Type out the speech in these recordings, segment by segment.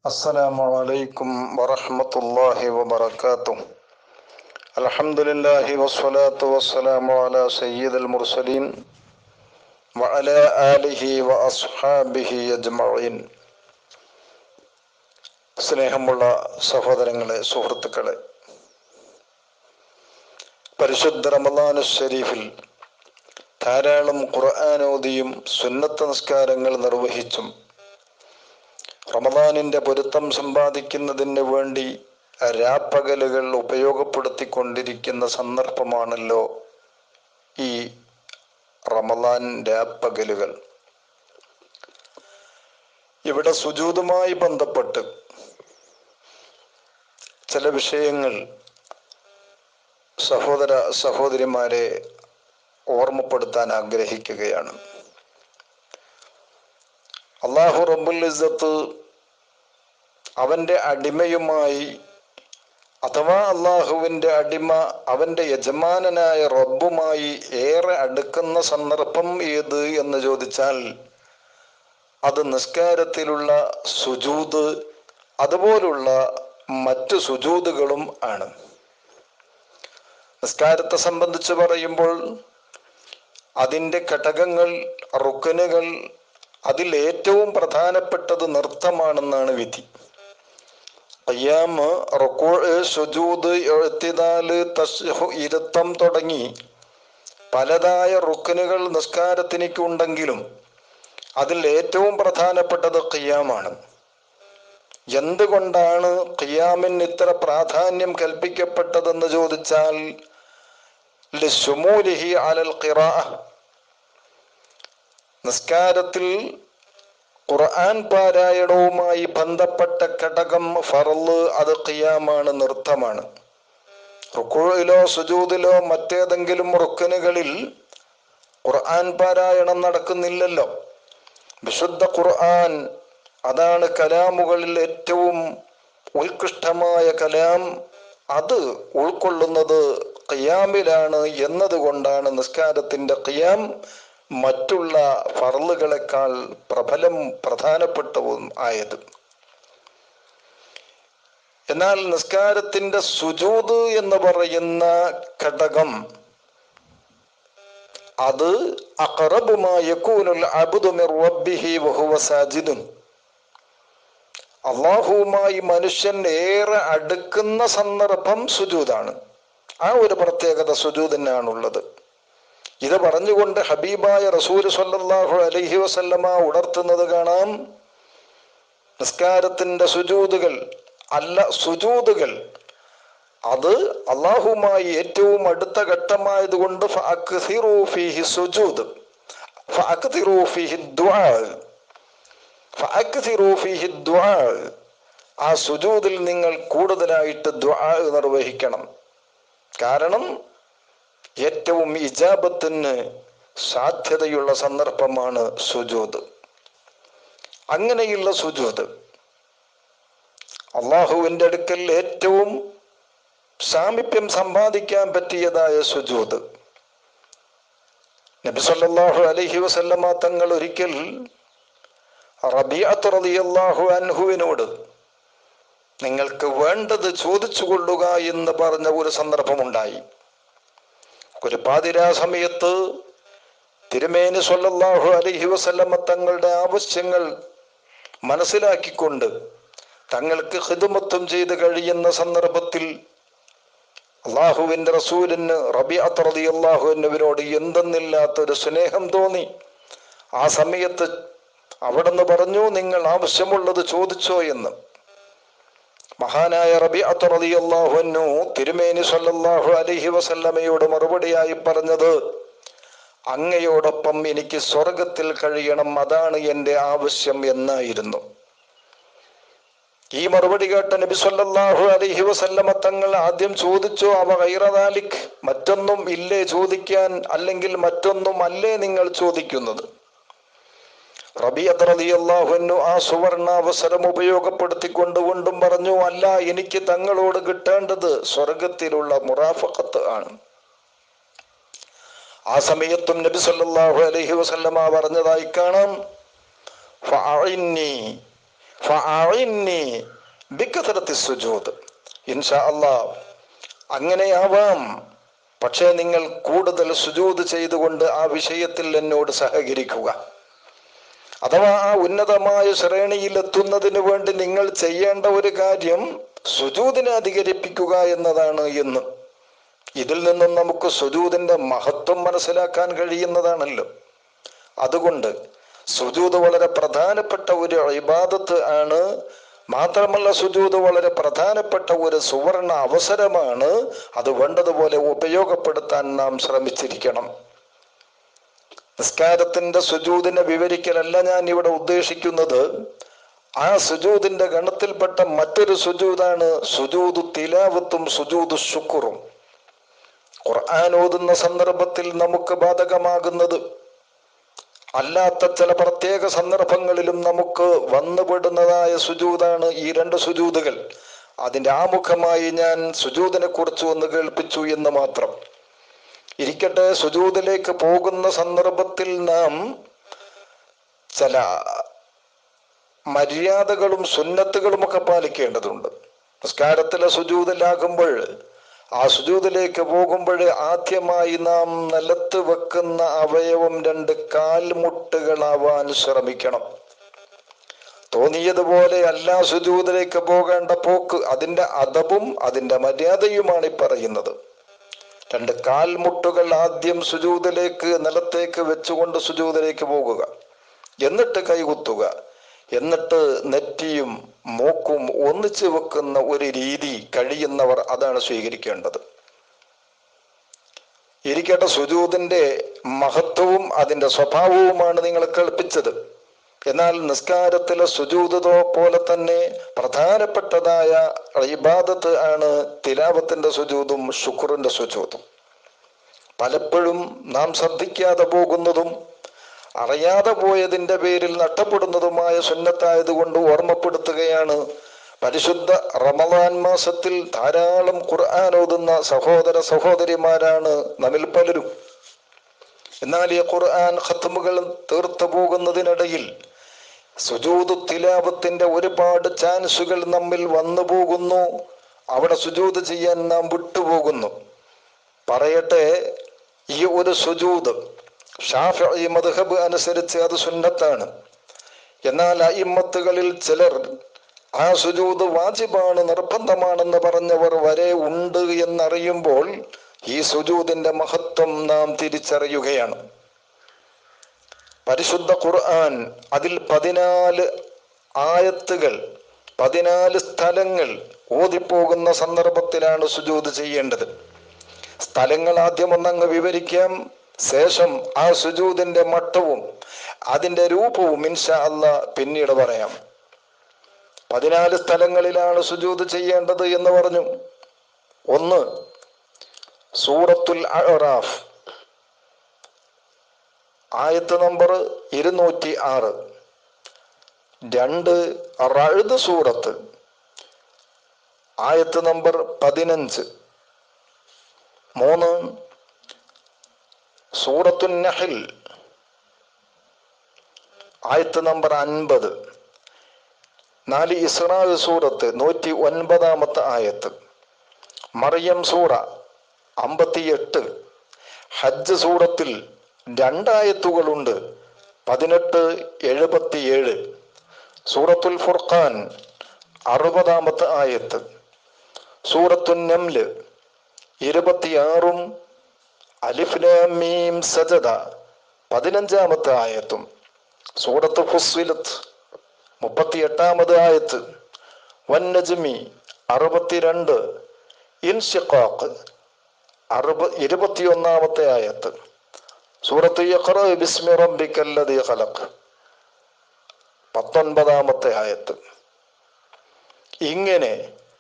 السلام عليكم ورحمة الله وبركاته الحمد لله والصلاة والسلام على سيد المرسلين وعلى آله وأصحابه أجمعين സ്നേഹമുള്ള സഹോദരങ്ങളെ സുഹൃത്തുക്കളെ പരിശുദ്ധ റമദാനു ഷരീഫിൽ ധാരാളം ഖുർആാനോദിയും സുന്നത്ത് നിസ്കാരങ്ങൾ നിർവഹിച്ചും റമദാനിന്റെ പൊരുത്തം സമ്പാദിക്കുന്നതിന് വേണ്ടി രാപ്പകലുകൾ ഉപയോഗപ്പെടുത്തിക്കൊണ്ടിരിക്കുന്ന സന്ദർഭമാണല്ലോ ഈ റമദാൻ രാപ്പകലുകൾ ഇവിടെ സുജൂതുമായി ബന്ധപ്പെട്ട് ചില വിഷയങ്ങൾ സഹോദര സഹോദരിമാരെ ഓർമ്മപ്പെടുത്താൻ ആഗ്രഹിക്കുകയാണ് അള്ളാഹു റബ്ബുൽ ഇസ്സത്ത് അവന്റെ അടിമയുമായി അഥവാ അള്ളാഹുവിന്റെ അടിമ അവന്റെ യജമാനനായ റബ്ബുമായി ഏറെ അടുക്കുന്ന സന്ദർഭം ഏത് എന്ന് ചോദിച്ചാൽ അത് നിസ്കാരത്തിലുള്ള സുജൂത് അതുപോലുള്ള മറ്റു സുജൂതുകളും ആണ് നിസ്കാരത്തെ സംബന്ധിച്ച് പറയുമ്പോൾ അതിൻ്റെ ഘടകങ്ങൾ റുക്കനുകൾ അതിൽ ഏറ്റവും പ്രധാനപ്പെട്ടത് നൃത്തമാണെന്നാണ് വിധി അയ്യാമ് റുക്കോഴ് സുജൂദ് എഴുത്തിനാല് തസ്ഹു ഇരുത്തം തുടങ്ങി പലതായ റുക്കനുകൾ നിസ്കാരത്തിനിക്ക് ഉണ്ടെങ്കിലും അതിൽ ഏറ്റവും പ്രധാനപ്പെട്ടത് ഖിയാമാണ് എന്തുകൊണ്ടാണ് ഖിയാമിന് ഇത്ര പ്രാധാന്യം കൽപ്പിക്കപ്പെട്ടതെന്ന് ചോദിച്ചാൽ ലിസുമൂലിഹി അലൽ ഖിറാ നിസ്കാരത്തിൽ ഖുർആൻ പാരായണവുമായി ബന്ധപ്പെട്ട ഘടകം ഫറല് അത് ഖിയാമാണ് നൃത്തമാണ് റുക്കുഴിലോ സുജൂദിലോ മറ്റേതെങ്കിലും റുക്കനുകളിൽ ഖുർആൻ പാരായണം നടക്കുന്നില്ലല്ലോ വിശുദ്ധ ഖുർആൻ അതാണ് കലാമുകളിൽ ഏറ്റവും ഉത്കൃഷ്ടമായ കലാം അത് ഉൾക്കൊള്ളുന്നത് ഖിയാമിലാണ് എന്നതുകൊണ്ടാണ് നിസ്കാരത്തിന്റെ ഖിയാം മറ്റുള്ള ഫറലുകളെക്കാൾ പ്രബലം പ്രധാനപ്പെട്ടവും ആയത് എന്നാൽ നിസ്കാരത്തിന്റെ സുജൂത് എന്ന് പറയുന്ന ഘടകം അത് അള്ളാഹുവുമായി മനുഷ്യൻ ഏറെ അടുക്കുന്ന സന്ദർഭം സുജൂതാണ് ആ ഒരു പ്രത്യേകത സുജൂതിനാണുള്ളത് ഇത് പറഞ്ഞുകൊണ്ട് ഹബീബായ റസൂൽ സല്ലാഹു അലഹി വസല്ലമ ഉണർത്തുന്നത് കാണാം നിസ്കാരത്തിന്റെ സുജൂതുകൾ അല്ല സുജൂതുകൾ അത് അള്ളാഹുമായി ഏറ്റവും അടുത്ത ഘട്ടമായതുകൊണ്ട് സുജൂദ് ആ സുജൂദിൽ നിങ്ങൾ കൂടുതലായിട്ട് നിർവഹിക്കണം കാരണം ഏറ്റവും ഇജാബത്തിന് സാധ്യതയുള്ള സന്ദർഭമാണ് സുജൂദ് അങ്ങനെയുള്ള സുജൂദ് അള്ളാഹുവിൻ്റെ അടുക്കൽ ഏറ്റവും സാമീപ്യം സമ്പാദിക്കാൻ പറ്റിയതായ സുജൂദ് നബി സല്ലല്ലാഹു അലൈഹി വസല്ലമ തങ്ങൾ ഒരിക്കൽ റബിയത്ത് റളിയല്ലാഹു അൻഹുവിനോട് നിങ്ങൾക്ക് വേണ്ടത് ചോദിച്ചു കൊള്ളുക എന്ന് പറഞ്ഞ ഒരു സന്ദർഭമുണ്ടായി ഒരു പാതിരാ സമയത്ത് തിരുമേനി സല്ലല്ലാഹു അലൈഹി വസല്ലമ തങ്ങളുടെ ആവശ്യങ്ങൾ മനസ്സിലാക്കിക്കൊണ്ട് തങ്ങൾക്ക് ഹിദമത്വം ചെയ്ത് കഴിയുന്ന സന്ദർഭത്തിൽ അള്ളാഹുവിന്റെ റസൂലിന് റബിഅത്ത് റതി അള്ളാഹുവിനോട് എന്തെന്നില്ലാത്തൊരു സ്നേഹം തോന്നി ആ സമയത്ത് അവിടുന്ന് പറഞ്ഞു നിങ്ങൾ ആവശ്യമുള്ളത് ചോദിച്ചോ എന്ന് മഹാനായ റബി അത്തറതി അള്ളാഹുനു തിരുമേനി സല്ലല്ലാഹു അലൈഹി വസല്ലമയോട് മറുപടിയായി പറഞ്ഞത് അങ്ങയോടൊപ്പം എനിക്ക് സ്വർഗത്തിൽ കഴിയണം അതാണ് എൻ്റെ ആവശ്യം എന്നായിരുന്നു ഈ മറുപടി കേട്ട നബി സല്ലല്ലാഹു അലൈഹി വസല്ലമ തങ്ങൾ ആദ്യം ചോദിച്ചു അവ ഗൈറദാലിക് മറ്റൊന്നും ഇല്ലേ ചോദിക്കാൻ അല്ലെങ്കിൽ മറ്റൊന്നും അല്ലേ നിങ്ങൾ ചോദിക്കുന്നത് റബിയു ആ സുവർണാവസരം ഉപയോഗപ്പെടുത്തിക്കൊണ്ട് കൊണ്ടും പറഞ്ഞു അല്ല എനിക്ക് തങ്ങളോട് കിട്ടേണ്ടത് സ്വർഗത്തിലുള്ള മുറാഫക്കത്ത് ആണ് ആ സമയത്തും നബി സല്ലല്ലാഹു അലൈഹി വസല്ലമ പറഞ്ഞതായി കാണാം ഫഅഇന്നി ഫഅഇന്നി ബികഥറത്തി സുജൂദ് ഇൻഷാ അല്ലാഹ് അങ്ങനെയാവാം പക്ഷേ നിങ്ങൾ കൂടുതൽ സുജൂദ് ചെയ്തുകൊണ്ട് ആ വിഷയത്തിൽ എന്നോട് സഹകരിക്കുക അഥവാ ആ ഉന്നതമായ ശ്രേണിയിൽ എത്തുന്നതിന് വേണ്ടി നിങ്ങൾ ചെയ്യേണ്ട ഒരു കാര്യം സുജൂദിനെ അധികരിപ്പിക്കുക എന്നതാണ് എന്ന് ഇതിൽ നിന്നും നമുക്ക് സുജൂദിന്റെ മഹത്വം മനസ്സിലാക്കാൻ കഴിയുന്നതാണല്ലോ അതുകൊണ്ട് സുജൂദ് വളരെ പ്രധാനപ്പെട്ട ഒരു ഇബാദത്ത് ആണ് മാത്രമല്ല സുജൂദ് വളരെ പ്രധാനപ്പെട്ട ഒരു സുവർണ അവസരമാണ് അത് വേണ്ടതുപോലെ ഉപയോഗപ്പെടുത്താൻ നാം ശ്രമിച്ചിരിക്കണം നിസ്കാരത്തിന്റെ സുജൂദിനെ വിവരിക്കലല്ല ഞാൻ ഇവിടെ ഉദ്ദേശിക്കുന്നത് ആ സുജൂദിന്റെ ഗണത്തിൽപ്പെട്ട മറ്റൊരു സുജൂദാണ് സുജൂദ് തിലാവത്തും സുജൂദ് ശുക്റും ഖുർആൻ ഓതുന്ന സന്ദർഭത്തിൽ നമുക്ക് ബാധകമാകുന്നത് അല്ലാത്ത ചില പ്രത്യേക സന്ദർഭങ്ങളിലും നമുക്ക് വന്നുപെടുന്നതായ സുജൂതാണ് ഈ രണ്ട് സുജൂതുകൾ അതിന്റെ ആമുഖമായി ഞാൻ സുജൂദിനെ കുറിച്ച് ഒന്ന് കേൾപ്പിച്ചു എന്ന് മാത്രം ഇരിക്കട്ടെ സുജൂദിലേക്ക് പോകുന്ന സന്ദർഭത്തിൽ നാം ചില മര്യാദകളും സുന്നത്തുകളും ഒക്കെ പാലിക്കേണ്ടതുണ്ട് നിസ്കാരത്തിലെ സുജൂതിലാകുമ്പോൾ ആ സുജൂതിലേക്ക് പോകുമ്പോൾ ആദ്യമായി നാം നിലത്ത് വെക്കുന്ന അവയവം രണ്ട് കാൽമുട്ടുകളാവാൻ ശ്രമിക്കണം തോന്നിയതുപോലെ എല്ലാ സുജൂതിലേക്ക് പോകേണ്ട പോക്ക് അതിന്റെ അതവും അതിന്റെ മര്യാദയുമാണ് ഈ പറയുന്നത് രണ്ട് കാൽമുട്ടുകൾ ആദ്യം സുജൂതിലേക്ക് നിലത്തേക്ക് വെച്ചുകൊണ്ട് സുജൂതിലേക്ക് പോകുക എന്നിട്ട് കൈകുത്തുക എന്നിട്ട് നെറ്റിയും മൂക്കും ഒന്നിച്ചു വെക്കുന്ന ഒരു രീതി കഴിയുന്നവർ അതാണ് സ്വീകരിക്കേണ്ടത് ഇരിക്കട്ടെ സുജൂതിന്റെ മഹത്വവും അതിന്റെ സ്വഭാവവുമാണ് നിങ്ങൾ കേൾപ്പിച്ചത് എന്നാൽ നിസ്കാരത്തിലെ സുജൂതോ പോലെ തന്നെ പ്രധാനപ്പെട്ടതായ ഇബാദത്ത് ആണ് തിലാവത്തിന്റെ സുജൂതും ശുക്റിന്റെ സുജൂതും പലപ്പോഴും നാം ശ്രദ്ധിക്കാതെ പോകുന്നതും അറിയാതെ പോയതിന്റെ പേരിൽ നഷ്ടപ്പെടുന്നതുമായ സുന്നത്തായതുകൊണ്ട് ഓർമ്മപ്പെടുത്തുകയാണ് പരിശുദ്ധ റമദാൻ മാസത്തിൽ ധാരാളം ഖുർആൻ ഓതുന്ന സഹോദര സഹോദരിമാരാണ് നമ്മിൽ പലരും എന്നാൽ ഈ ഖുർആൻ ഖത്മുകൾ തീർത്തു പോകുന്നതിനിടയിൽ സുജൂദ് തിലാപത്തിന്റെ ഒരുപാട് ചാൻസുകൾ നമ്മിൽ വന്നു പോകുന്നു അവിടെ സുജൂദ് ചെയ്യാൻ നാം വിട്ടുപോകുന്നു പറയട്ടെ ഈ ഒരു സുജൂദ് ഷാഫി മദ്ഹബ് അനുസരിച്ച് അത് സുന്നത്താണ് എന്നാൽ അയിമ്മത്തുകളിൽ ചിലർ ആ സുജൂദ് വാജിബാണ് നിർബന്ധമാണെന്ന് പറഞ്ഞവർ വരെ ഉണ്ട് എന്നറിയുമ്പോൾ ഈ സുജൂദിന്റെ മഹത്വം നാം തിരിച്ചറിയുകയാണ് പരിശുദ്ധ ഖുർആൻ അതിൽ പതിനാല് ആയത്തുകൾ പതിനാല് സ്ഥലങ്ങൾ ഓതിപ്പോകുന്ന സന്ദർഭത്തിലാണ് സുജൂദ് ചെയ്യേണ്ടത് സ്ഥലങ്ങൾ ആദ്യം ഒന്നങ്ങ് വിവരിക്കാം ശേഷം ആ സുജൂദിന്റെ മട്ടവും അതിന്റെ രൂപവും ഇൻഷാ അല്ല പിന്നീട് പറയാം പതിനാല് സ്ഥലങ്ങളിലാണ് സുജൂദ് ചെയ്യേണ്ടത് എന്ന് പറഞ്ഞു ഒന്ന് സൂറത്തുൽ അറാഫ് ആയത്ത് നമ്പർ ഇരുന്നൂറ്റി ആറ് രണ്ട് റഴുത് സൂറത്ത് ആയത്ത് നമ്പർ പതിനഞ്ച് മൂന്ന് സൂറത്തു നഹിൽ ആയത്ത് നമ്പർ അൻപത് നാല് ഇസ്രാ സൂറത്ത് നൂറ്റി ഒൻപതാമത്തെ ആയത്ത് മറിയം സൂറ അമ്പത്തിയെട്ട് ഹജ്ജ് സൂറത്തിൽ രണ്ടായത്തുകളുണ്ട് പതിനെട്ട് എഴുപത്തിയേഴ് സൂറത്തുൽ ഫുർഖാൻ അറുപതാമത്തെ ആയത്ത് സൂറത്തുൻ നംല് ഇരുപത്തിയാറും അലിഫ്ലാമീം സജദ പതിനഞ്ചാമത്തെ ആയത്തും സൂറത്ത് ഫുസ്വിലത്ത് മുപ്പത്തിയെട്ടാമത് ആയത്ത് വന്നജ്മി അറുപത്തിരണ്ട് ഇൻഷിഖാഖ് അറുപ ഇരുപത്തിയൊന്നാമത്തെ ആയത്ത് സൂറത്ത് യഖ്റ ബിസ്മി റബ്ബിക്കല്ലദീ ഖലഖ് പത്തൊൻപതാമത്തെ ആയത്ത് ഇങ്ങനെ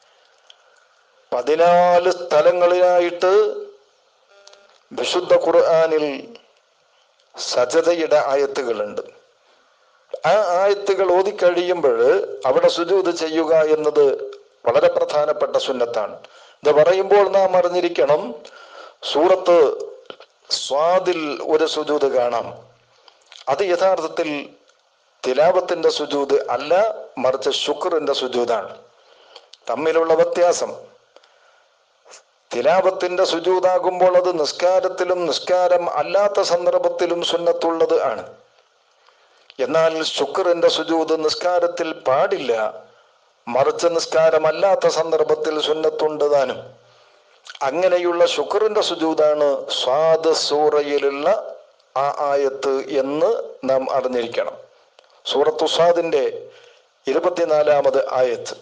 പതിനാല് സ്ഥലങ്ങളിലായിട്ട് വിശുദ്ധ ഖുർആനിൽ സജതയുടെ ആയത്തുകളുണ്ട് ആ ആയത്തുകൾ ഓതിക്കഴിയുമ്പോൾ അവിടെ സുജൂത് ചെയ്യുക എന്നത് വളരെ പ്രധാനപ്പെട്ട സുന്നത്താണ് ഇത് പറയുമ്പോൾ നാം അറിഞ്ഞിരിക്കണം സൂറത്ത് സ്വാദിൽ ഒരു സുജൂത് കാണാം അത് യഥാർത്ഥത്തിൽ തിലാവത്തിന്റെ സുജൂത് അല്ല മറിച്ച് ശുക്റിന്റെ സുജൂതാണ് തമ്മിലുള്ള വ്യത്യാസം തിലാവത്തിന്റെ സുജൂതാകുമ്പോൾ അത് നിസ്കാരത്തിലും നിസ്കാരം അല്ലാത്ത സന്ദർഭത്തിലും സുന്നത്തുള്ളത് ആണ് എന്നാൽ ശുക്റിന്റെ സുജൂത് നിസ്കാരത്തിൽ പാടില്ല മറിച്ച് നിസ്കാരമല്ലാത്ത സന്ദർഭത്തിൽ സുന്നത്തുണ്ട് താനും അങ്ങനെയുള്ള ശുക്റിന്റെ സുജൂതാണ് സ്വാദ് സൂറയിലുള്ള ആ ആയത്ത് എന്ന് നാം അറിഞ്ഞിരിക്കണം സൂറത്തു സ്വാദിന്റെ ഇരുപത്തിനാലാമത് ആയത്ത്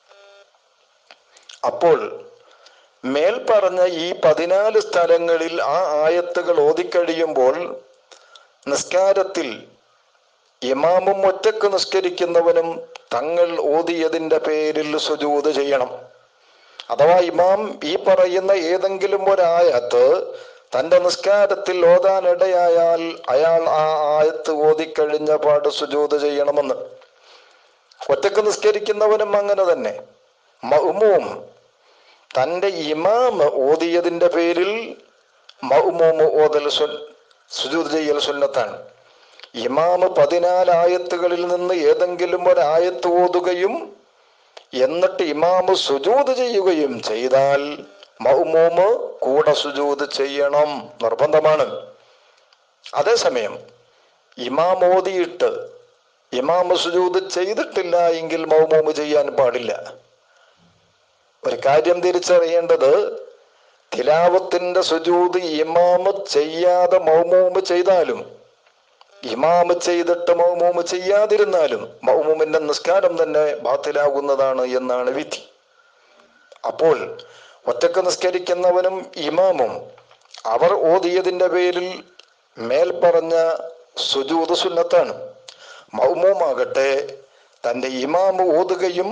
അപ്പോൾ മേൽ പറഞ്ഞ ഈ പതിനാല് സ്ഥലങ്ങളിൽ ആ ആയത്തുകൾ ഓതിക്കഴിയുമ്പോൾ നിസ്കാരത്തിൽ ഇമാമും ഒറ്റക്ക് നിസ്കരിക്കുന്നവനും തങ്ങൾ ഓതിയതിന്റെ പേരിൽ സുജൂത് ചെയ്യണം അഥവാ ഇമാം ഈ പറയുന്ന ഏതെങ്കിലും ഒരായത്ത് തന്റെ നിസ്കാരത്തിൽ ഓതാനിടയായാൽ അയാൾ ആ ആയത്ത് ഓതിക്കഴിഞ്ഞ പാട് സുജൂത് ചെയ്യണമെന്ന് ഒറ്റക്ക് നിസ്കരിക്കുന്നവനും അങ്ങനെ തന്നെ മൗമൂം തന്റെ ഇമാം ഓതിയതിന്റെ പേരിൽ മൗമൂമ് ഓതൽ സുജൂത് ചെയ്യൽ സുന്നത്താണ് ഇമാമ് പതിനാല് ആയത്തുകളിൽ നിന്ന് ഏതെങ്കിലും ഒരായത്ത് ഓതുകയും എന്നിട്ട് ഇമാമ് സുജൂത് ചെയ്യുകയും ചെയ്താൽ മൗമൂമ് കൂടെ സുജൂത് ചെയ്യണം നിർബന്ധമാണ് അതേസമയം ഇമാം ഓതിയിട്ട് ഇമാമ് സുജൂത് ചെയ്തിട്ടില്ല എങ്കിൽ മൗമൂമ് ചെയ്യാൻ പാടില്ല ഒരു കാര്യം തിരിച്ചറിയേണ്ടത് തിലാവത്തിന്റെ സുജൂത് ഇമാമ് ചെയ്യാതെ മൗമൂമ് ചെയ്താലും ഇമാമ് ചെയ്തിട്ട് മൗമൂമ് ചെയ്യാതിരുന്നാലും മൗമൂമിന്റെ നിസ്കാരം തന്നെ ബാത്തിലാകുന്നതാണ് എന്നാണ് വിധി അപ്പോൾ ഒറ്റക്ക് നിസ്കരിക്കുന്നവനും ഇമാമും അവർ ഓതിയതിന്റെ പേരിൽ മേൽ പറഞ്ഞ സുജൂത് സുന്നത്താണ് മൗമൂമാകട്ടെ തന്റെ ഇമാമ് ഓതുകയും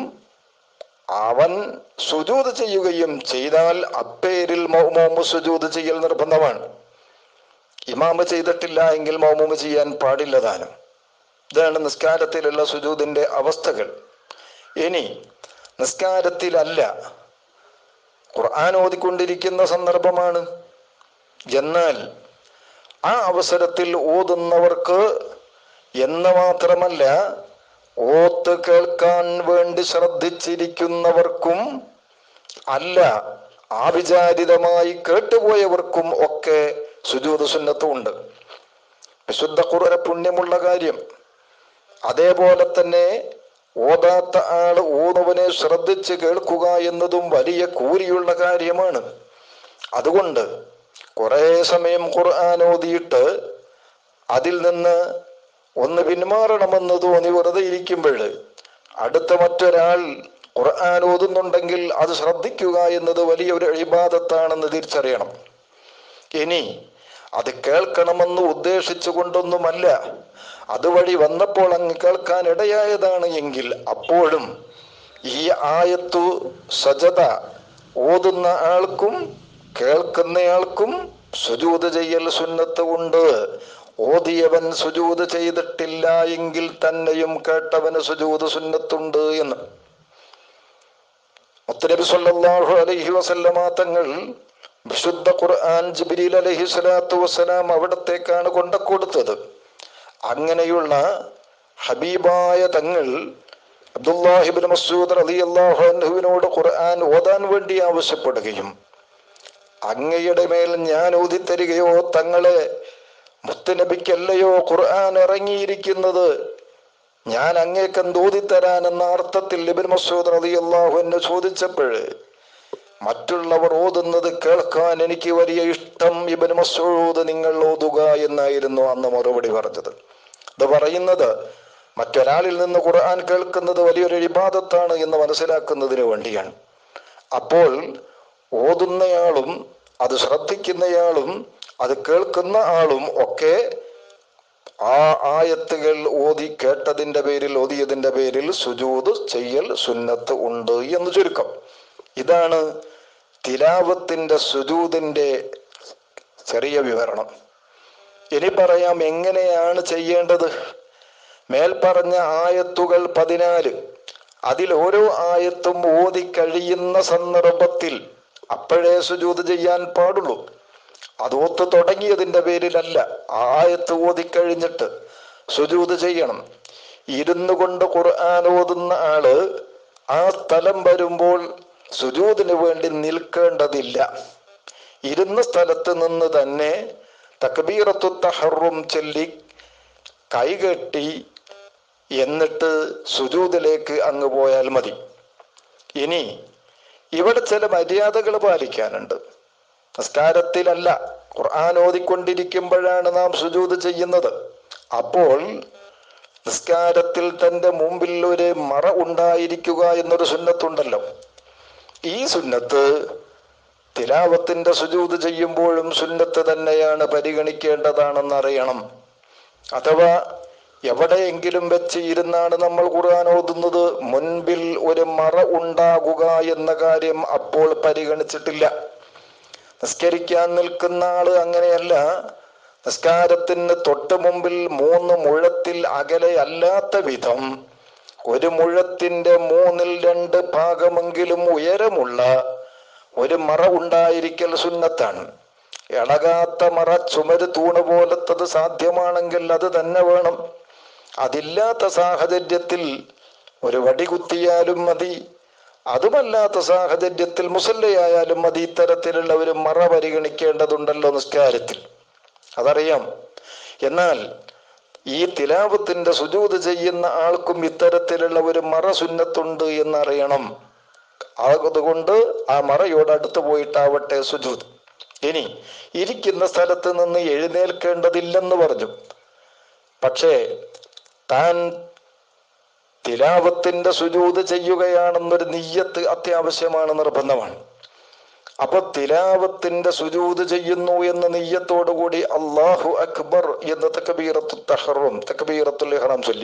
അവൻ സുജൂത് ചെയ്യുകയും ചെയ്താൽ അപ്പേരിൽ മൗമൂമ് സുജൂത് ചെയ്യൽ നിർബന്ധമാണ് ഇമാമ് ചെയ്തിട്ടില്ല എങ്കിൽ മൗമൂമ് ചെയ്യാൻ പാടില്ല താനും ഇതാണ് നിസ്കാരത്തിലുള്ള സുജൂതിന്റെ അവസ്ഥകൾ ഇനി നിസ്കാരത്തിലല്ല ഖുർആൻ ഓതിക്കൊണ്ടിരിക്കുന്ന സന്ദർഭമാണ് എന്നാൽ ആ അവസരത്തിൽ ഓതുന്നവർക്ക് എന്ന് മാത്രമല്ല ഓത്ത് കേൾക്കാൻ വേണ്ടി ശ്രദ്ധിച്ചിരിക്കുന്നവർക്കും അല്ല ആവിചാരിതമായി കേട്ടുപോയവർക്കും ഒക്കെ സുജൂത് സുന്നത്തുണ്ട് വിശുദ്ധ ഖുർആന പുണ്യമുള്ള കാര്യം അതേപോലെ തന്നെ ഓതാത്ത ആള് ഓതുവനെ ശ്രദ്ധിച്ച് കേൾക്കുക എന്നതും വലിയ കൂലിയുള്ള കാര്യമാണ് അതുകൊണ്ട് കുറെ സമയം ഖുർആൻ ഓതിയിട്ട് അതിൽ നിന്ന് ഒന്ന് പിന്മാറണമെന്ന് തോന്നി വെറുതെ ഇരിക്കുമ്പോൾ അടുത്ത മറ്റൊരാൾ ഖുർആൻ ഓതുന്നുണ്ടെങ്കിൽ അത് ശ്രദ്ധിക്കുക എന്നത് വലിയൊരു ഇബാദത്താണെന്ന് തിരിച്ചറിയണം ഇനി അത് കേൾക്കണമെന്ന് ഉദ്ദേശിച്ചു കൊണ്ടൊന്നുമല്ല അതുവഴി വന്നപ്പോൾ അങ്ങ് കേൾക്കാൻ ഇടയായതാണ് എങ്കിൽ അപ്പോഴും ഈ ആയത്തു സജത ഓതുന്ന ആൾക്കും കേൾക്കുന്നയാൾക്കും സുജൂത് ചെയ്യൽ സുന്നത്ത് ഉണ്ട് ഓതിയവൻ സുജൂത് ചെയ്തിട്ടില്ല എങ്കിൽ തന്നെയും കേട്ടവന് സുജൂത് സുന്നത്തുണ്ട് എന്ന് മുത്തനബി സല്ലല്ലാഹു അലൈഹി വസല്ലമ തങ്ങൾ വിശുദ്ധ ഖുർആൻ ജിബ്രീൽ അലൈഹി സ്വലാത്തു വസ്സലാം അവിടത്തേക്കാണ് കൊണ്ട കൊടുത്തത് അങ്ങനെയുള്ള ഹബീബായ തങ്ങൾ അബ്ദുല്ലാഹിബിൻ മസൂദ് റളിയല്ലാഹു അൻഹുവിനോട് ഖുർആൻ ഓതാൻ വേണ്ടി ആവശ്യപ്പെടുകയും അങ്ങയുടെ മേൽ ഞാൻ ഓതിത്തരികയോ തങ്ങളെ മുത്തുനബിക്കല്ലയോ ഖുർആൻ ഇറങ്ങിയിരിക്കുന്നത് ഞാൻ അങ്ങേക്ക് ഓതിത്തരാൻ എന്ന അർത്ഥത്തിൽ ഇബിൻ മസൂദ് റളിയല്ലാഹു എന്നെ ചോദിച്ചപ്പോൾ മറ്റുള്ളവർ ഓതുന്നത് കേൾക്കാൻ എനിക്ക് വലിയ ഇഷ്ടം ഇബൻ മസൂദ് നിങ്ങൾ ഓതുക എന്നായിരുന്നു അന്ന് മറുപടി പറഞ്ഞത് ഇത് പറയുന്നത് മറ്റൊരാളിൽ നിന്ന് ഖുർആൻ കേൾക്കുന്നത് വലിയൊരു ഇബാദത്താണ് എന്ന് മനസ്സിലാക്കുന്നതിന് വേണ്ടിയാണ് അപ്പോൾ ഓതുന്നയാളും അത് ശ്രദ്ധിക്കുന്നയാളും അത് കേൾക്കുന്ന ആളും ഒക്കെ ആ ആയത്തുകൾ ഓതി കേട്ടതിന്റെ പേരിൽ ഓതിയതിന്റെ പേരിൽ സുജൂത് ചെയ്യൽ സുന്നത്ത് ഉണ്ട് എന്ന് ചുരുക്കം ഇതാണ് തിലാവത്തിന്റെ സുജൂതിന്റെ ചെറിയ വിവരണം ഇനി പറയാം എങ്ങനെയാണ് ചെയ്യേണ്ടത് മേൽപ്പറഞ്ഞ ആയത്തുകൾ പതിനാല് അതിൽ ഓരോ ആയത്തും ഓതി കഴിയുന്ന സന്ദർഭത്തിൽ അപ്പോഴേ സുജൂത് ചെയ്യാൻ പാടുള്ളൂ അത് ഓത്ത് തുടങ്ങിയതിന്റെ പേരിലല്ല ആ ആയത്ത് ഓതിക്കഴിഞ്ഞിട്ട് സുജൂത് ചെയ്യണം ഇരുന്നു കൊണ്ട് ഖുർആൻ ഓതുന്ന ആള് ആ സ്ഥലം വരുമ്പോൾ സുജൂദിന് വേണ്ടി നിൽക്കേണ്ടതില്ല ഇരുന്ന സ്ഥലത്ത് നിന്ന് തന്നെ തക്ബീറത്തു തഹറും ചൊല്ലി കൈകെട്ടി എന്നിട്ട് സുജൂദിലേക്ക് അങ്ങ് പോയാൽ മതി ഇനി ഇവിടെ ചില മര്യാദകൾ പാലിക്കാനുണ്ട് നിസ്കാരത്തിലല്ല ഖുർആൻ ഓതിക്കൊണ്ടിരിക്കുമ്പോഴാണ് നാം സുജൂദ് ചെയ്യുന്നത് അപ്പോൾ നിസ്കാരത്തിൽ തന്റെ മുമ്പിൽ ഒരു മറ ഉണ്ടായിരിക്കുക എന്നൊരു സുന്നത്തുണ്ടല്ലോ ഈ സുന്നത്ത് തിലാവത്തിന്റെ സുജൂദ് ചെയ്യുമ്പോഴും സുന്നത്ത് തന്നെയാണ് പരിഗണിക്കേണ്ടതാണെന്ന് അറിയണം അഥവാ എവിടെയെങ്കിലും വെച്ച് ഇരുന്നാണ് നമ്മൾ ഖുർആൻ ഓതുന്നത് മുൻപിൽ ഒരു മറ ഉണ്ടാകുക എന്ന കാര്യം അപ്പോൾ പരിഗണിച്ചിട്ടില്ല നിസ്കരിക്കാൻ നിൽക്കുന്ന ആള് അങ്ങനെയല്ല നിസ്കാരത്തിന് തൊട്ട് മുമ്പിൽ മൂന്ന് മുഴത്തിൽ അകലെ അല്ലാത്ത വിധം ഒരു മുഴത്തിന്റെ മൂന്നിൽ രണ്ട് ഭാഗമെങ്കിലും ഉയരമുള്ള ഒരു മറ ഉണ്ടായിരിക്കൽ സുന്നത്താണ് ഇളകാത്ത മറ ചുമര് തൂണ് പോലത്തത് സാധ്യമാണെങ്കിൽ അത് തന്നെ വേണം അതില്ലാത്ത സാഹചര്യത്തിൽ ഒരു വടി കുത്തിയാലും മതി അതുമല്ലാത്ത സാഹചര്യത്തിൽ മുസല്ലയായാലും മതി ഇത്തരത്തിലുള്ള ഒരു മറ പരിഗണിക്കേണ്ടതുണ്ടല്ലോ നിസ്കാരത്തിൽ അതറിയാം എന്നാൽ ഈ തിലാവത്തിന്റെ സുജൂത് ചെയ്യുന്ന ആൾക്കും ഇത്തരത്തിലുള്ള ഒരു മറ സുന്നത്തുണ്ട് എന്നറിയണം അതുകൊണ്ട് ആ മറയോട് അടുത്ത് പോയിട്ടാവട്ടെ സുജൂത് ഇനി ഇരിക്കുന്ന സ്ഥലത്ത് നിന്ന് എഴുന്നേൽക്കേണ്ടതില്ലെന്ന് പറഞ്ഞു പക്ഷേ താൻ തിലാവത്തിന്റെ സുജൂത് ചെയ്യുകയാണെന്നൊരു നീയത്ത് അത്യാവശ്യമാണ് നിർബന്ധമാണ് അപ്പൊ തിലാവത്തിന്റെ സുജൂത് ചെയ്യുന്നു എന്ന നീയത്തോടുകൂടി അള്ളാഹു അക്ബർ എന്ന തക്കബീറത്തു തഹറും തക്കബീറത്തുൽ ഇഹ്റാം ചൊല്ലി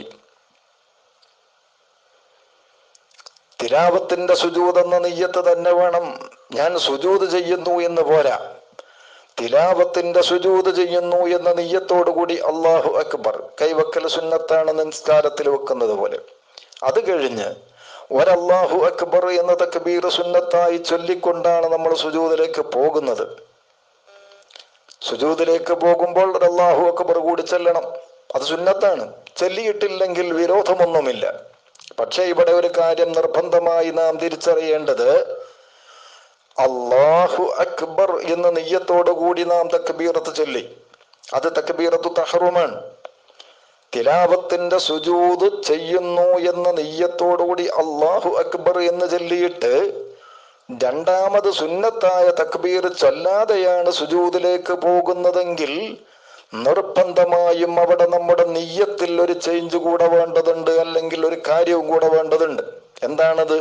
തിലാവത്തിന്റെ സുജൂത് എന്ന നെയ്യത്ത് തന്നെ വേണം ഞാൻ സുജൂത് ചെയ്യുന്നു എന്ന് പോരാ തിലാവത്തിന്റെ സുജൂത് ചെയ്യുന്നു എന്ന നെയ്യത്തോടുകൂടി അള്ളാഹു അക്ബർ കൈവക്കൽ സുന്നത്താണ് നിസ്കാരത്തിൽ വെക്കുന്നത് പോലെ അത് കഴിഞ്ഞ് ഒരല്ലാഹു അക്ബർ എന്ന തക്ബീർ സുന്നത്തായി ചൊല്ലിക്കൊണ്ടാണ് നമ്മൾ സുജൂദിലേക്ക് പോകുന്നത് സുജൂദിലേക്ക് പോകുമ്പോൾ ഒരു അല്ലാഹു അക്ബർ കൂടി ചെല്ലണം അത് സുന്നത്താണ് ചൊല്ലിയിട്ടില്ലെങ്കിൽ വിരോധമൊന്നുമില്ല പക്ഷെ ഇവിടെ ഒരു കാര്യം നിർബന്ധമായി നാം തിരിച്ചറിയേണ്ടത് അള്ളാഹു അക്ബർ എന്ന നെയ്യത്തോടു കൂടി നാം തക്ബീറത്ത് ചൊല്ലി അത് തക്ബീറത്തു തഹറുമാണ് തിലാവത്തിന്റെ സുജൂത് ചെയ്യുന്നു എന്ന നെയ്യത്തോടുകൂടി അള്ളാഹു അക്ബർ എന്ന് ചൊല്ലിയിട്ട് രണ്ടാമത് സുന്നത്തായ തക്ബീർ ചൊല്ലാതെയാണ് സുജൂദിലേക്ക് പോകുന്നതെങ്കിൽ നിർബന്ധമായും അവിടെ നമ്മുടെ നെയ്യത്തിൽ ഒരു ചേഞ്ച് കൂടെ വേണ്ടതുണ്ട് അല്ലെങ്കിൽ ഒരു കാര്യവും കൂടെ വേണ്ടതുണ്ട് എന്താണത്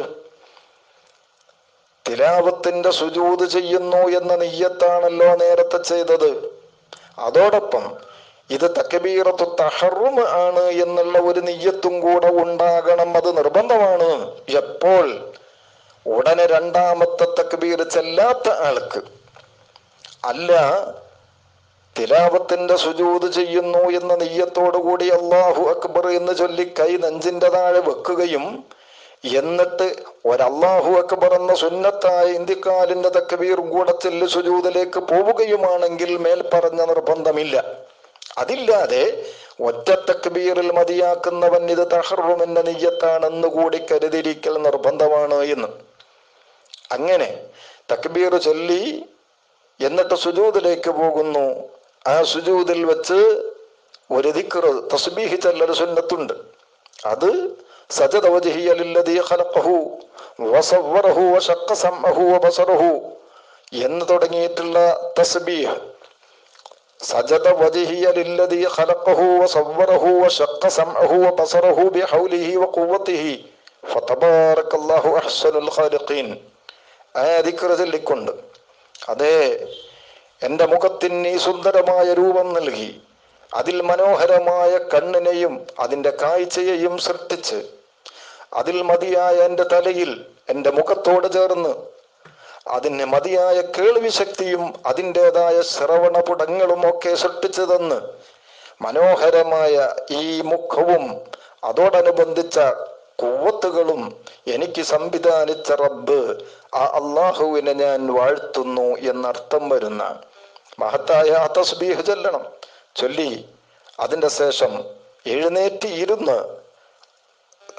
തിലാവത്തിന്റെ സുജൂത് ചെയ്യുന്നു എന്ന നെയ്യത്താണല്ലോ നേരത്തെ ചെയ്തത് അതോടൊപ്പം ഇത് തക്കബീറത്തു തഹറും ആണ് എന്നുള്ള ഒരു നെയ്യത്തും കൂടെ ഉണ്ടാകണം അത് നിർബന്ധമാണ് എപ്പോൾ ഉടനെ രണ്ടാമത്തെ തക്ബീർ ചെല്ലാത്ത ആൾക്ക് അല്ല തിലാവത്തിന്റെ സുജൂത് ചെയ്യുന്നു എന്ന നെയ്യത്തോടു കൂടി അള്ളാഹു അക്ബർ എന്ന് ചൊല്ലി കൈ നെഞ്ചിന്റെ താഴെ വെക്കുകയും എന്നിട്ട് ഒരല്ലാഹു അക്ബർ എന്ന സുന്നത്തായ ഇന്ത്യക്കാലിന്റെ തക്കബീറും കൂടെ ചെല്ല് സുജൂതിലേക്ക് പോവുകയുമാണെങ്കിൽ മേൽ പറഞ്ഞ നിർബന്ധമില്ല അതില്ലാതെ ഒറ്റ തക്ബീറിൽ മതിയാക്കുന്നവൻ ഇത് തഹറുമെന്ന നെയ്യത്താണെന്ന് കൂടി കരുതിരിക്കൽ നിർബന്ധമാണ് എന്ന് അങ്ങനെ തക്ബീർ ചൊല്ലി എന്നിട്ട് സുജൂദിലേക്ക് പോകുന്നു ആ സുജൂദിൽ വെച്ച് ഒരു ദിക്ർ തസ്ബീഹ് ചെല്ലൽ സുന്നത്തുണ്ട് അത് സജദ വജ്ഹിയ ലില്ലദീ ഖലഖഹു വസവ്വറഹു വശഖ സമഅഹു വബസറഹു എന്ന് തുടങ്ങിയിട്ടുള്ള തസ്ബീഹ് സജദ വജ്ഹിയ ലില്ലദീ ഖലഖഹു വസവ്വറഹു വശഖ സമഅഹു വബസറഹു ബിഹൗലിഹി വഖുവ്വതിഹി ഫതബാറകല്ലാഹു അഹ്സനുൽ ഖാലിഖീൻ ആ ദിക്ർ ചൊല്ലിക്കൊണ്ട് അതെ എൻ്റെ മുഖത്തിന് നീ സുന്ദരമായ രൂപം നൽകി അതിൽ മനോഹരമായ കണ്ണിനെയും അതിൻ്റെ കാഴ്ചയെയും സൃഷ്ടിച്ച് അതിൽ മതിയായ എൻ്റെ തലയിൽ എൻ്റെ മുഖത്തോട് ചേർന്ന് അതിന് മതിയായ കേൾവി ശക്തിയും അതിൻ്റെതായ ശ്രവണപുടങ്ങളും ഒക്കെ സൃഷ്ടിച്ചു തന്ന് മനോഹരമായ ഈ മുഖവും അതോടനുബന്ധിച്ച കുവ്വത്തുകളും എനിക്ക് സംവിധാനിച്ച റബ്ബ് ആ അള്ളാഹുവിനെ ഞാൻ വാഴ്ത്തുന്നു എന്നർത്ഥം വരുന്ന മഹത്തായ ആ തസ്ബീഹ് ചൊല്ലണം ചൊല്ലി അതിൻ്റെ ശേഷം എഴുന്നേറ്റ് ഇരുന്ന്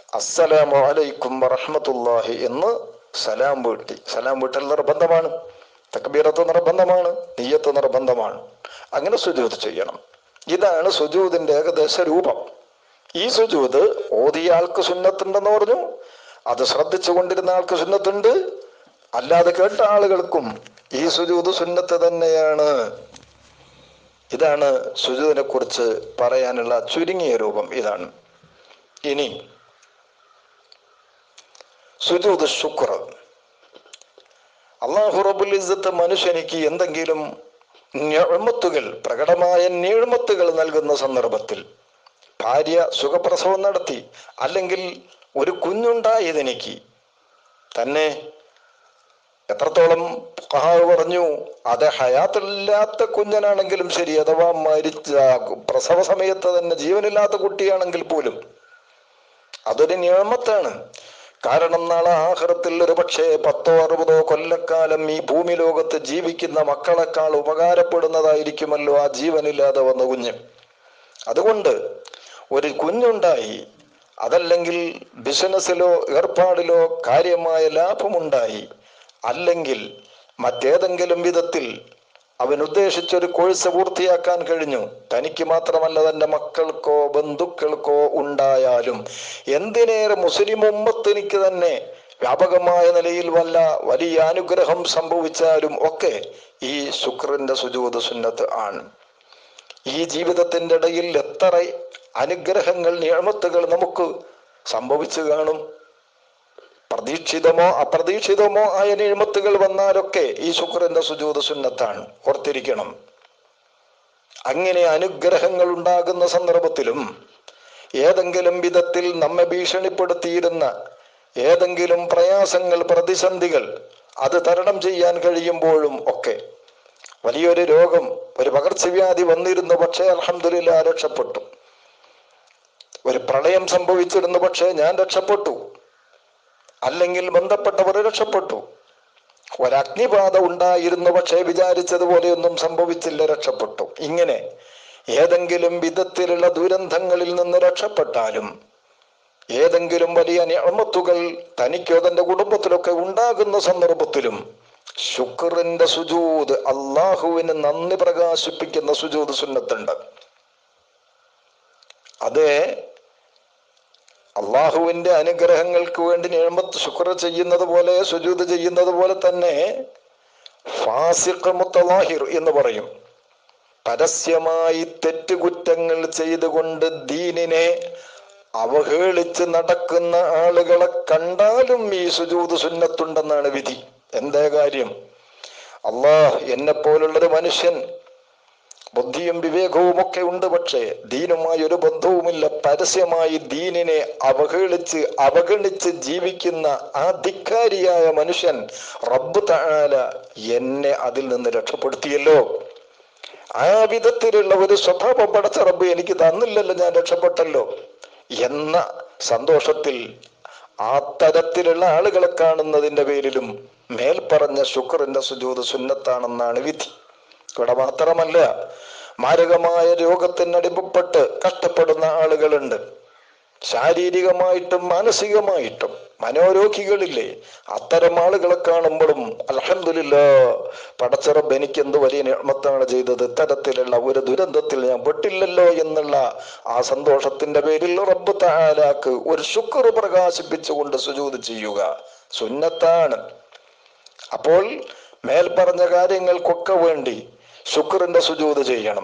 അസ്സലാമു അലൈക്കും വറഹ്മത്തുള്ളാഹി എന്ന് സലാം വീട്ടി സലാം വീട്ടൽ നിർബന്ധമാണ് തക്ബീറത്ത് നിർബന്ധമാണ് നീയത്ത് നിർബന്ധമാണ് അങ്ങനെ സുജൂത് ചെയ്യണം ഇതാണ് സുജൂതിന്റെ ഏകദേശ രൂപം ഈ സുജൂത് ഓതിയ ആൾക്ക് സുന്നത്തുണ്ടെന്ന് പറഞ്ഞു അത് ശ്രദ്ധിച്ചു കൊണ്ടിരുന്ന ആൾക്ക് സുന്നത്തുണ്ട് അല്ലാതെ കേട്ട ആളുകൾക്കും ഈ സുജൂത് സുന്നത്ത് തന്നെയാണ് ഇതാണ് സുജൂതിനെ കുറിച്ച് പറയാനുള്ള ചുരുങ്ങിയ രൂപം ഇതാണ് ഇനി സുജൂത് ശുക്ർ അള്ളാഹു റബുൽ ഇസ്സത്ത് മനുഷ്യനിക്ക് എന്തെങ്കിലും ഞഴമത്തുകൾ പ്രകടമായ നീഴ്മത്തുകൾ നൽകുന്ന സന്ദർഭത്തിൽ ഭാര്യ സുഖപ്രസവം നടത്തി അല്ലെങ്കിൽ ഒരു കുഞ്ഞുണ്ടായതെനിക്ക് തന്നെ എത്രത്തോളം കഹാവ് പറഞ്ഞു അത് ഹയാത്തില്ലാത്ത കുഞ്ഞനാണെങ്കിലും ശരി അഥവാ മരിച്ച പ്രസവ സമയത്ത് തന്നെ ജീവനില്ലാത്ത കുട്ടിയാണെങ്കിൽ പോലും അതൊരു നിയമത്താണ് കാരണം നാളെ ആഹ്റത്തിൽ ഒരു പക്ഷേ പത്തോ അറുപതോ കൊല്ലക്കാലം ഈ ഭൂമി ലോകത്ത് ജീവിക്കുന്ന മക്കളെക്കാൾ ഉപകാരപ്പെടുന്നതായിരിക്കുമല്ലോ ആ ജീവനില്ലാതെ വന്ന കുഞ്ഞ് അതുകൊണ്ട് ഒരു കുഞ്ഞുണ്ടായി അതല്ലെങ്കിൽ ബിസിനസ്സിലോ ഏർപ്പാടിലോ കാര്യമായ ലാഭമുണ്ടായി അല്ലെങ്കിൽ മറ്റേതെങ്കിലും വിധത്തിൽ അവൻ ഉദ്ദേശിച്ച ഒരു കോഴ്സ് പൂർത്തിയാക്കാൻ കഴിഞ്ഞു തനിക്ക് മാത്രമല്ല തന്റെ മക്കൾക്കോ ബന്ധുക്കൾക്കോ ഉണ്ടായാലും എന്തിനേറെ മുസ്ലിം ഉമ്മത്തിനിക്ക് തന്നെ വ്യാപകമായ നിലയിൽ വല്ല വലിയ അനുഗ്രഹം സംഭവിച്ചാലും ഒക്കെ ഈ ശുക്രന്റെ സുജൂത് സുന്നത്ത് ആണ് ഈ ജീവിതത്തിന്റെ ഇടയിൽ എത്ര അനുഗ്രഹങ്ങൾ നിയമത്തുകൾ നമുക്ക് സംഭവിച്ചു കാണും പ്രതീക്ഷിതമോ അപ്രതീക്ഷിതമോ ആയ നിയമത്തുകൾ വന്നാലൊക്കെ ഈ ശുക്രന്റെ സുജൂത് സുന്നത്താണ് ഓർത്തിരിക്കണം അങ്ങനെ അനുഗ്രഹങ്ങൾ ഉണ്ടാകുന്ന സന്ദർഭത്തിലും ഏതെങ്കിലും വിധത്തിൽ നമ്മെ ഭീഷണിപ്പെടുത്തിയിരുന്ന ഏതെങ്കിലും പ്രയാസങ്ങൾ പ്രതിസന്ധികൾ അത് തരണം ചെയ്യാൻ കഴിയുമ്പോഴും ഒക്കെ വലിയൊരു രോഗം ഒരു പകർച്ചവ്യാധി വന്നിരുന്നു പക്ഷേ അലഹമില്ല രക്ഷപ്പെട്ടു ഒരു പ്രളയം സംഭവിച്ചിരുന്നു പക്ഷേ ഞാൻ രക്ഷപ്പെട്ടു അല്ലെങ്കിൽ ബന്ധപ്പെട്ടവർ രക്ഷപ്പെട്ടു ഒരഗ്നിബാധ ഉണ്ടായിരുന്നു പക്ഷേ വിചാരിച്ചതുപോലെയൊന്നും സംഭവിച്ചില്ല രക്ഷപ്പെട്ടു ഇങ്ങനെ ഏതെങ്കിലും വിധത്തിലുള്ള ദുരന്തങ്ങളിൽ നിന്ന് രക്ഷപ്പെട്ടാലും ഏതെങ്കിലും വലിയ നിയമത്തുകൾ തനിക്കോ തന്റെ കുടുംബത്തിലൊക്കെ ഉണ്ടാകുന്ന സന്ദർഭത്തിലും ശുക്റിന്റെ സുജൂത് അള്ളാഹുവിന് നന്ദി പ്രകാശിപ്പിക്കുന്ന സുജൂത് സുന്നത്തുണ്ട് അതേ അള്ളാഹുവിന്റെ അനുഗ്രഹങ്ങൾക്ക് വേണ്ടി നിഴമത്ത് ശുക്ര ചെയ്യുന്നത് പോലെ സുജൂത് ചെയ്യുന്നത് പോലെ തന്നെ ഫാസിഖ് മുത്തലാഹിർ എന്ന് പറയും പരസ്യമായി തെറ്റുകുറ്റങ്ങൾ ചെയ്തുകൊണ്ട് ദീനിനെ അവഹേളിച്ച് നടക്കുന്ന ആളുകളെ കണ്ടാലും ഈ സുജൂത് സുന്നത്തുണ്ടെന്നാണ് വിധി എന്താ കാര്യം അള്ളാഹ് എന്നെ പോലുള്ളൊരു മനുഷ്യൻ ബുദ്ധിയും വിവേകവും ഒക്കെ ഉണ്ട് പക്ഷേ ദീനുമായി ഒരു ബന്ധവുമില്ല പരസ്യമായി ദീനിനെ അവഹേളിച്ച് അവഗണിച്ച് ജീവിക്കുന്ന ആ ധിക്കാരിയായ മനുഷ്യൻ റബ്ബ് താല എന്നെ അതിൽ നിന്ന് രക്ഷപ്പെടുത്തിയല്ലോ ആ വിധത്തിലുള്ള ഒരു സ്വഭാവം പടച്ച റബ്ബ് എനിക്ക് തന്നില്ലല്ലോ ഞാൻ രക്ഷപ്പെട്ടല്ലോ എന്ന സന്തോഷത്തിൽ ആ തരത്തിലുള്ള ആളുകളെ കാണുന്നതിന്റെ പേരിലും മേൽപ്പറഞ്ഞ ശുക്രന്റെ സുജൂത് സുന്നത്താണെന്നാണ് വിധി ഇവിടെ മാത്രമല്ല മാരകമായ രോഗത്തിനടിമപ്പെട്ട് കഷ്ടപ്പെടുന്ന ആളുകളുണ്ട് ശാരീരികമായിട്ടും മാനസികമായിട്ടും മനോരോഗികളില്ലേ അത്തരം ആളുകളെ കാണുമ്പോഴും അലഹമില്ല പടച്ചറബ് എനിക്ക് എന്ത് വലിയ നിയമത്താണ് ചെയ്തത് ഇത്തരത്തിലുള്ള ഒരു ദുരന്തത്തിൽ ഞാൻ പെട്ടില്ലല്ലോ എന്നുള്ള ആ സന്തോഷത്തിന്റെ പേരിൽ റബ്ബ് താലാക്ക് ഒരു ശുക്ർ പ്രകാശിപ്പിച്ചുകൊണ്ട് സുജൂത് ചെയ്യുക സുന്നത്താണ് അപ്പോൾ മേൽപ്പറഞ്ഞ കാര്യങ്ങൾക്കൊക്കെ വേണ്ടി ശുക്രിന്റെ സുജൂത് ചെയ്യണം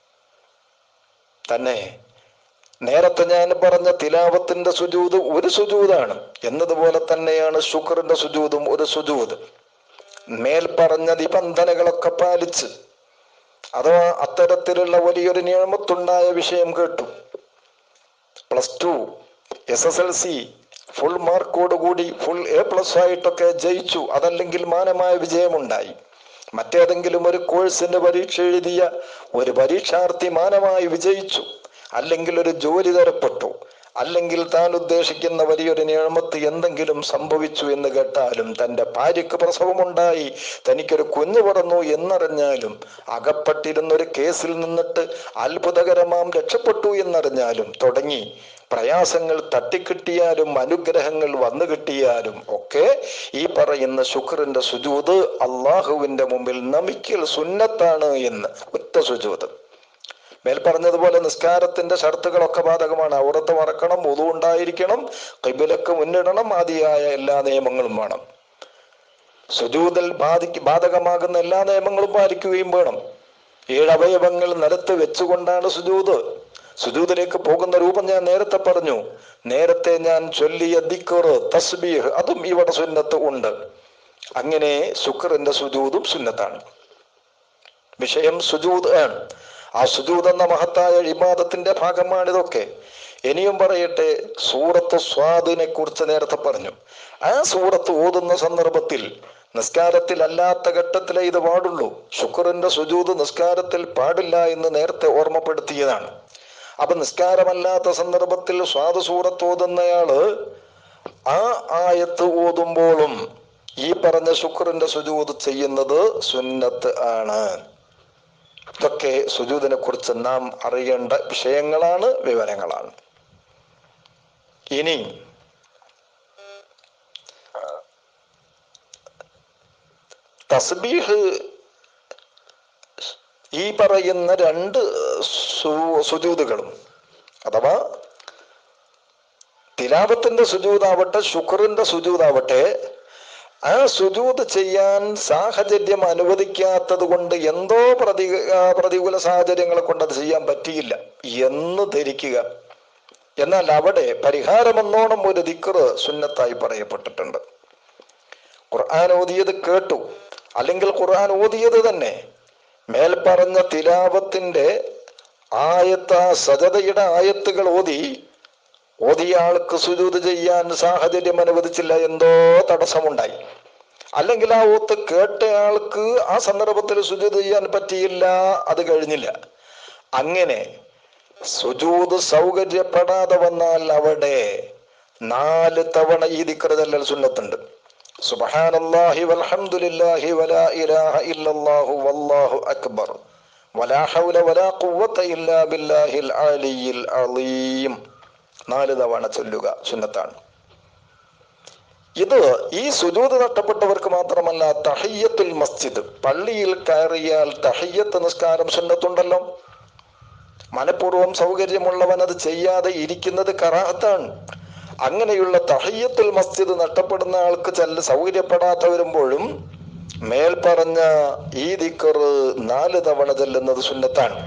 തന്നെ നേരത്തെ ഞാൻ പറഞ്ഞ തിലാവത്തിന്റെ സുജൂത് ഒരു സുജൂതാണ് എന്നതുപോലെ തന്നെയാണ് ശുക്രിന്റെ സുജൂതും ഒരു സുജൂത് മേൽപ്പറഞ്ഞ നിബന്ധനകളൊക്കെ പാലിച്ച് അഥവാ അത്തരത്തിലുള്ള വലിയൊരു നിയമത്തുണ്ടായ വിഷയം കേട്ടു plus two S S L C full മാർക്കോടുകൂടി ഫുൾ എ പ്ലസ് ആയിട്ടൊക്കെ ജയിച്ചു അതല്ലെങ്കിൽ മാനമായ വിജയമുണ്ടായി മറ്റേതെങ്കിലും ഒരു കോഴ്സിന്റെ പരീക്ഷ എഴുതിയ ഒരു പരീക്ഷാർത്ഥി മാനമായി വിജയിച്ചു അല്ലെങ്കിൽ ഒരു ജോലി തരപ്പെട്ടു അല്ലെങ്കിൽ താൻ ഉദ്ദേശിക്കുന്ന വലിയൊരു നിയമത്ത് എന്തെങ്കിലും സംഭവിച്ചു എന്ന് കേട്ടാലും തൻ്റെ ഭാര്യയ്ക്ക് പ്രസവമുണ്ടായി തനിക്കൊരു കുഞ്ഞു പിറന്നു എന്നറിഞ്ഞാലും അകപ്പെട്ടിരുന്ന ഒരു കേസിൽ നിന്നിട്ട് അത്ഭുതകരമാം രക്ഷപ്പെട്ടു എന്നറിഞ്ഞാലും തുടങ്ങി പ്രയാസങ്ങൾ തട്ടിക്കിട്ടിയാലും അനുഗ്രഹങ്ങൾ വന്നു കിട്ടിയാലും ഒക്കെ ഈ പറയുന്ന ശുക്രന്റെ സുജൂത് അള്ളാഹുവിന്റെ മുമ്പിൽ നമിക്കൽ സുന്നത്താണ് എന്ന് ഒറ്റ സുജൂത് മേൽ പറഞ്ഞതുപോലെ നിസ്കാരത്തിന്റെ ഷർത്തുകളൊക്കെ ബാധകമാണ് ഔറത്ത് മറക്കണം ഉതു ഉണ്ടായിരിക്കണം കൈബിലക്ക് മുന്നിടണം ആദിയായ എല്ലാ നിയമങ്ങളും വേണം സുജൂതൽ ബാധിക്ക് ബാധകമാകുന്ന എല്ലാ നിയമങ്ങളും പാലിക്കുകയും വേണം ഏഴ് അവയവങ്ങൾ നിലത്ത് വെച്ചുകൊണ്ടാണ് സുജൂത് സുജൂദിലേക്ക് പോകുന്ന രൂപം ഞാൻ നേരത്തെ പറഞ്ഞു നേരത്തെ ഞാൻ ചൊല്ലിയ ദിക്കറ് തസ്ബീഹ് അതും ഇവിടെ സുന്നത്ത് ഉണ്ട് അങ്ങനെ ശുക്രന്റെ സുജൂതും സുന്നത്താണ് വിഷയം സുജൂദ് ആണ് ആ സുജൂദ് എന്ന മഹത്തായ ഇബാദത്തിന്റെ ഭാഗമാണിതൊക്കെ ഇനിയും പറയട്ടെ സൂറത്ത് സ്വാദിനെ കുറിച്ച് നേരത്തെ പറഞ്ഞു ആ സൂറത്ത് ഓതുന്ന സന്ദർഭത്തിൽ നിസ്കാരത്തിൽ അല്ലാത്ത ഘട്ടത്തിലെ ഇത് പാടുള്ളൂ ശുക്രന്റെ സുജൂദ് നിസ്കാരത്തിൽ പാടില്ല എന്ന് നേരത്തെ ഓർമ്മപ്പെടുത്തിയതാണ് അപ്പൊ നിസ്കാരമല്ലാത്ത സന്ദർഭത്തിൽ സ്വാദ് സൂറത്ത് ഓതുന്നയാള് ആ ആയത്ത് ഓതുമ്പോഴും ഈ പറഞ്ഞ ശുക്രന്റെ സുജൂദ് ചെയ്യുന്നത് സുന്നത്ത് ആണ് ഇതൊക്കെ സുജൂദിനെ കുറിച്ച് നാം അറിയേണ്ട വിഷയങ്ങളാണ് വിവരങ്ങളാണ് ഇനി തസ്ബീഹ് ഈ പറയുന്ന രണ്ട് സു- സുജൂദുകളും അഥവാ തിലാപത്തിന്റെ സുജൂതാവട്ടെ ശുക്രിന്റെ സുജൂതാവട്ടെ ആ സുജൂത് ചെയ്യാൻ സാഹചര്യം അനുവദിക്കാത്തത് കൊണ്ട് എന്തോ പ്രതി ആ, പ്രതികൂല സാഹചര്യങ്ങളെ കൊണ്ട് അത് ചെയ്യാൻ പറ്റിയില്ല എന്ന് ധരിക്കുക എന്നാൽ അവിടെ പരിഹാരമെന്നോണം ഒരു ദിക്കറ് സുന്നത്തായി പറയപ്പെട്ടിട്ടുണ്ട് ഖുർആൻ ഓതിയത് കേട്ടു അല്ലെങ്കിൽ ഖുർആൻ ഓതിയത് തന്നെ മേൽ പറഞ്ഞ തിലാവത്തിന്റെ ആയത്ത സജതയുടെ ആയത്തുകൾ ഓതി ഓതിയ ആൾക്ക് സുജൂത് ചെയ്യാൻ സാഹചര്യം അനുവദിച്ചില്ല എന്തോ തടസ്സമുണ്ടായി അല്ലെങ്കിൽ ആ ഓത്ത് കേട്ടയാൾക്ക് ആ സന്ദർഭത്തിൽ സുജൂത് ചെയ്യാൻ പറ്റിയില്ല അത് കഴിഞ്ഞില്ല അങ്ങനെ സുജൂത് സൗകര്യപ്പെടാതെ വന്നാൽ അവിടെ നാല് തവണ ഈ ദിക്റതല്ലൽ സുന്നത്തുണ്ട് സുബ്ഹാനല്ലാഹി വൽഹംദുലില്ലാഹി വലാ ഇലാഹ ഇല്ലല്ലാഹു വല്ലാഹു അക്ബർ വലാ ഹൗല വലാ ഖുവത ഇല്ലാ ബില്ലാഹിൽ അലിയിൽ അലീം നാല് തവണ ചൊല്ലുക സുന്നത്താണ് ഇത് ഈ സുജൂത് നഷ്ടപ്പെട്ടവർക്ക് മാത്രമല്ല തഹയ്യത്തുൽ മസ്ജിദ് പള്ളിയിൽ കയറിയാൽ തഹയ്യത്ത് നിസ്കാരം സുന്നത്തുണ്ടല്ലോ മനഃപൂർവ്വം സൗകര്യമുള്ളവൻ അത് ചെയ്യാതെ ഇരിക്കുന്നത് കറാഹത്താണ് അങ്ങനെയുള്ള തഹയ്യത്തുൽ മസ്ജിദ് നഷ്ടപ്പെടുന്ന ആൾക്ക് ചെല്ല സൗകര്യപ്പെടാത്ത വരുമ്പോഴും മേൽ പറഞ്ഞ ഈ ദിക്കറ് നാല് തവണ ചെല്ലുന്നത് സുന്നത്താണ്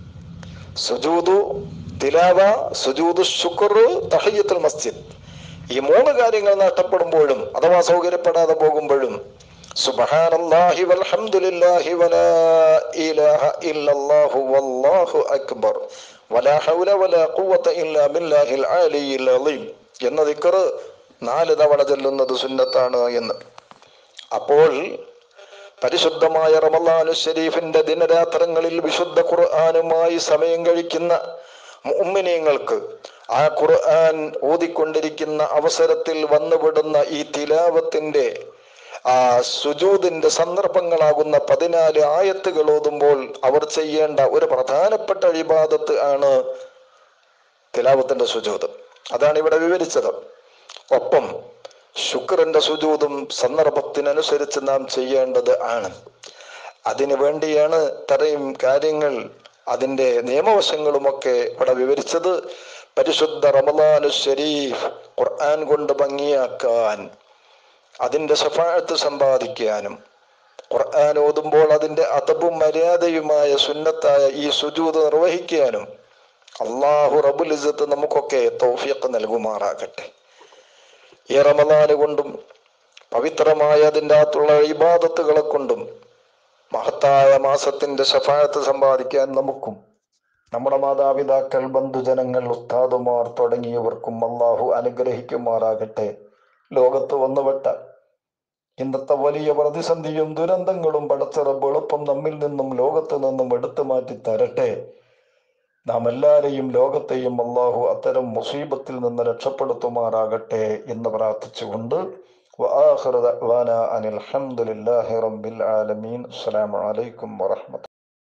സുജൂദു തിലാവ സുജൂദു ശുക്ർ തഹയ്യത്തുൽ മസ്ജിദ് ഈ മൂന്ന് കാര്യങ്ങൾ നഷ്ടപ്പെടുമ്പോഴും അഥവാ സൗകര്യപ്പെടാതെ പോകുമ്പോഴും സുബ്ഹാനല്ലാഹി വൽഹംദുലില്ലാഹി വലാ ഇലാഹ ഇല്ലല്ലാഹു വല്ലാഹു അക്ബർ വലാ ഹൗല വലാ ഖുവത ഇല്ലാ ബില്ലാഹിൽ അലിയിൽ അലീം എന്ന ദിക്റ് നാല് തവണ ചൊല്ലുന്നത് സുന്നത്താണ് എന്ന് അപ്പോൾ പരിശുദ്ധമായ റമലാനു ഷരീഫിന്റെ ദിനരാത്രങ്ങളിൽ വിശുദ്ധ ഖുർആാനുമായി സമയം കഴിക്കുന്ന മുഅ്മിനീങ്ങൾക്ക് ആ ഖുർആൻ ഓതിക്കൊണ്ടിരിക്കുന്ന അവസരത്തിൽ വന്നുപെടുന്ന ഈ തിലാവത്തിന്റെ ആ സുജൂദിന്റെ സന്ദർഭങ്ങളാകുന്ന പതിനാല് ആയത്തുകൾ ഓതുമ്പോൾ അവർ ചെയ്യേണ്ട ഒരു പ്രധാനപ്പെട്ട ഇബാദത്ത് ആണ് തിലാവത്തിന്റെ സുജൂദ് അതാണ് ഇവിടെ വിവരിച്ചത് ഒപ്പം ശുക്രന്റെ സുജൂതും സന്ദർഭത്തിനനുസരിച്ച് നാം ചെയ്യേണ്ടത് ആണ് അതിനു വേണ്ടിയാണ് ഇത്രയും കാര്യങ്ങൾ അതിൻ്റെ നിയമവശങ്ങളുമൊക്കെ ഇവിടെ വിവരിച്ചത് പരിശുദ്ധ റമലാനു ഷരീഫ് ഖുർആൻ കൊണ്ട് ഭംഗിയാക്കാൻ അതിൻ്റെ സഫാഴത്ത് സമ്പാദിക്കാനും ഖുർആൻ ഓതുമ്പോൾ അതിൻ്റെ അതബും മര്യാദയുമായ സുന്നത്തായ ഈ സുജൂത് നിർവഹിക്കാനും അള്ളാഹു റബുൽ ഇസത്ത് നമുക്കൊക്കെ തൗഫീഖ് നൽകുമാറാകട്ടെ ഈ റമദാന് കൊണ്ടും പവിത്രമായ അതിൻ്റെ അകത്തുള്ള ഇബാദത്തുകളെ കൊണ്ടും മഹത്തായ മാസത്തിന്റെ ശഫായത്ത് സമ്പാദിക്കാൻ നമുക്കും നമ്മുടെ മാതാപിതാക്കൾ ബന്ധുജനങ്ങൾ ഉസ്താദുമാർ തുടങ്ങിയവർക്കും അള്ളാഹു അനുഗ്രഹിക്കുമാറാകട്ടെ ലോകത്ത് വന്നുപെട്ട ഇന്നത്തെ വലിയ പ്രതിസന്ധിയും ദുരന്തങ്ങളും പടച്ചിറപ്പ് എളുപ്പം നമ്മിൽ നിന്നും ലോകത്ത് നിന്നും എടുത്തു മാറ്റി തരട്ടെ നാം എല്ലാവരെയും ലോകത്തെയും അള്ളാഹു അത്തരം മുസീബത്തിൽ നിന്ന് രക്ഷപ്പെടുത്തുമാറാകട്ടെ എന്ന് പ്രാർത്ഥിച്ചുകൊണ്ട് وآخر دعوانا أن الحمد لله رب العالمين السلام عليكم ورحمة